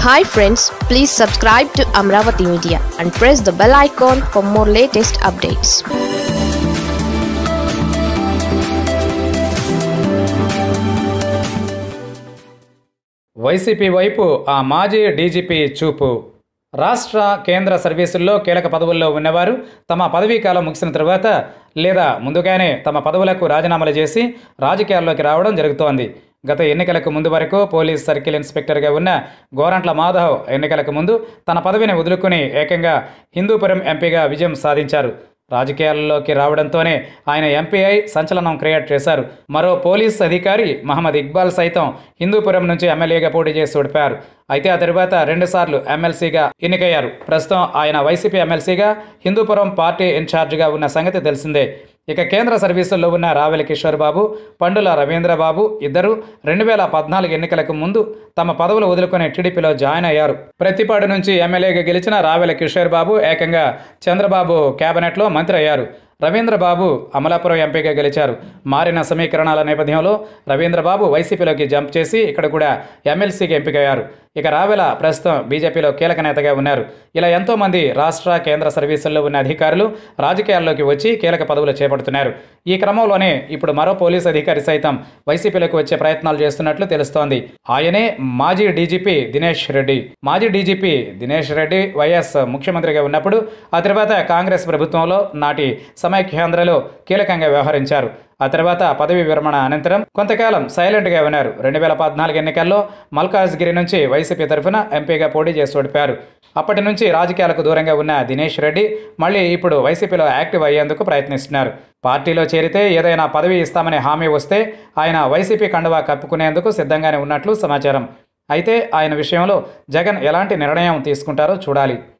hi friends please subscribe to Amaravati media and press the bell icon for more latest updates YCP వైపు ఆ మాజీ DGP చూపు రాష్ట్ర కేంద్ర సర్వీసుల్లో కీలక పదవుల్లో ఉన్నవారు తమ పదవీ కాలం ముగిసిన తర్వాత లేదా ముందుగానే తమ పదవులకు రాజీనామాలు చేసి రాజకీయాల్లోకి రావడం జరుగుతోంది గత ఎన్నికలకు ముందు వరకు పోలీస్ సర్కిల్ ఇన్స్పెక్టర్గా ఉన్న గోరంట్ల మాధవ్ ఎన్నికలకు ముందు తన పదవిని వదులుకుని ఏకంగా హిందూపురం ఎంపీగా విజయం సాధించారు రాజకీయాల్లోకి రావడంతోనే ఆయన ఎంపీఐ సంచలనం క్రియేట్ చేశారు మరో పోలీస్ అధికారి మహమ్మద్ ఇక్బాల్ సైతం హిందూపురం నుంచి ఎమ్మెల్యేగా పోటీ చేసి ఓడిపారు అయితే ఆ తరువాత రెండుసార్లు ఎమ్మెల్సీగా ఎన్నికయ్యారు ప్రస్తుతం ఆయన వైసీపీ ఎమ్మెల్సీగా హిందూపురం పార్టీ ఇన్ఛార్జిగా ఉన్న సంగతి తెలిసిందే ఇక కేంద్ర సర్వీసుల్లో ఉన్న రావెల కిషోర్ బాబు పండుల రవీంద్రబాబు ఇద్దరు రెండు వేల పద్నాలుగు ఎన్నికలకు ముందు తమ పదవులు వదులుకుని టీడీపీలో జాయిన్ అయ్యారు ప్రతిపాడు నుంచి ఎమ్మెల్యేగా గెలిచిన రావెల కిషోర్ బాబు ఏకంగా చంద్రబాబు కేబినెట్లో మంత్రి అయ్యారు రవీంద్రబాబు అమలాపురం ఎంపీగా గెలిచారు మారిన సమీకరణాల నేపథ్యంలో రవీంద్రబాబు వైసీపీలోకి జంప్ చేసి ఇక్కడ కూడా ఎమ్మెల్సీకి ఎంపికయ్యారు ఇక రావెల ప్రస్తుతం బీజేపీలో కీలక నేతగా ఉన్నారు ఇలా ఎంతోమంది రాష్ట్ర కేంద్ర సర్వీసుల్లో ఉన్న అధికారులు రాజకీయాల్లోకి వచ్చి కీలక పదవులు చేపడుతున్నారు ఈ క్రమంలోనే ఇప్పుడు మరో పోలీస్ అధికారి సైతం వైసీపీలోకి వచ్చే ప్రయత్నాలు చేస్తున్నట్లు తెలుస్తోంది ఆయనే మాజీ డీజీపీ దినేష్ రెడ్డి మాజీ డీజీపీ దినేష్ రెడ్డి వైఎస్ ముఖ్యమంత్రిగా ఉన్నప్పుడు ఆ తర్వాత కాంగ్రెస్ ప్రభుత్వంలో నాటి సమైక్యాంధ్రలో కీలకంగా వ్యవహరించారు ఆ తర్వాత పదవి విరమణ అనంతరం కొంతకాలం సైలెంట్గా ఉన్నారు రెండు వేల పద్నాలుగు ఎన్నికల్లో మల్కాజ్గిరి నుంచి వైసీపీ తరఫున ఎంపీగా పోటీ చేసి ఓడిపారు అప్పటి నుంచి రాజకీయాలకు దూరంగా ఉన్న దినేష్ రెడ్డి మళ్ళీ ఇప్పుడు వైసీపీలో యాక్టివ్ అయ్యేందుకు ప్రయత్నిస్తున్నారు పార్టీలో చేరితే ఏదైనా పదవి ఇస్తామనే హామీ వస్తే ఆయన వైసీపీ కండువా కప్పుకునేందుకు సిద్ధంగానే ఉన్నట్లు సమాచారం అయితే ఆయన విషయంలో జగన్ ఎలాంటి నిర్ణయం తీసుకుంటారో చూడాలి